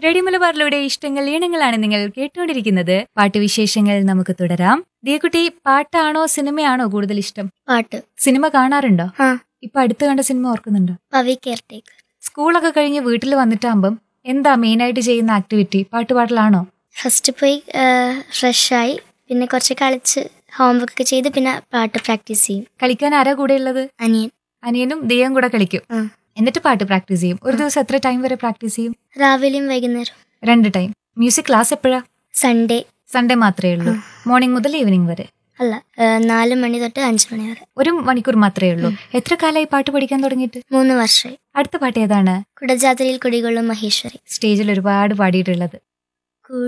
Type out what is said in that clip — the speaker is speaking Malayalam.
റേഡിയോ മലബാറിലൂടെ ഇഷ്ടങ്ങൾ ഈണങ്ങളാണ് നിങ്ങൾ കേട്ടുകൊണ്ടിരിക്കുന്നത് പാട്ടുവിശേഷങ്ങൾ നമുക്ക് തുടരാം ദിയക്കുട്ടി പാട്ടാണോ സിനിമയാണോ കൂടുതൽ ഇഷ്ടം പാട്ട് സിനിമ കാണാറുണ്ടോ ആ ഇപ്പൊ അടുത്ത് കണ്ട സിനിമ ഓർക്കുന്നുണ്ടോ പവി കെയർടേക്കർ സ്കൂളൊക്കെ കഴിഞ്ഞ് വീട്ടിൽ വന്നിട്ടാകുമ്പം എന്താ മെയിനായിട്ട് ചെയ്യുന്ന ആക്ടിവിറ്റി പാട്ട് പാടലാണോ ഫസ്റ്റ് പോയി ഫ്രഷായി പിന്നെ കുറച്ച് കളിച്ച് ഹോംവർക്ക് ഒക്കെ ചെയ്ത് പിന്നെ പാട്ട് പ്രാക്ടീസ് ചെയ്യും കളിക്കാൻ ആരാ കൂടെ ഉള്ളത് അനിയൻ അനിയനും ദിയയും കൂടെ കളിക്കും ആ. എന്നിട്ട് പാട്ട് പ്രാക്ടീസ് ചെയ്യും ഒരു ദിവസം എത്ര ടൈം വരെ പ്രാക്ടീസ് ചെയ്യും രാവിലെയും വൈകുന്നേരം രണ്ട് ടൈം മ്യൂസിക് ക്ലാസ് എപ്പോഴാ സൺഡേ സൺഡേ മാത്രമേ ഉള്ളൂ മോർണിംഗ് മുതൽ ഈവനിങ് വരെ അല്ല ആ, നാല് മണി തൊട്ട് അഞ്ച് മണി വരെ ഒരു മണിക്കൂർ മാത്രമേ ഉള്ളൂ എത്ര കാലമായി പാട്ട് പഠിക്കാൻ തുടങ്ങിയിട്ട് മൂന്ന് വർഷമായി അടുത്ത പാട്ട് ഏതാണ് കുടജാത്രയിൽ കുടികൊള്ളും മഹേശ്വരി സ്റ്റേജിൽ ഒരുപാട് പാടിയിട്ടുള്ളത്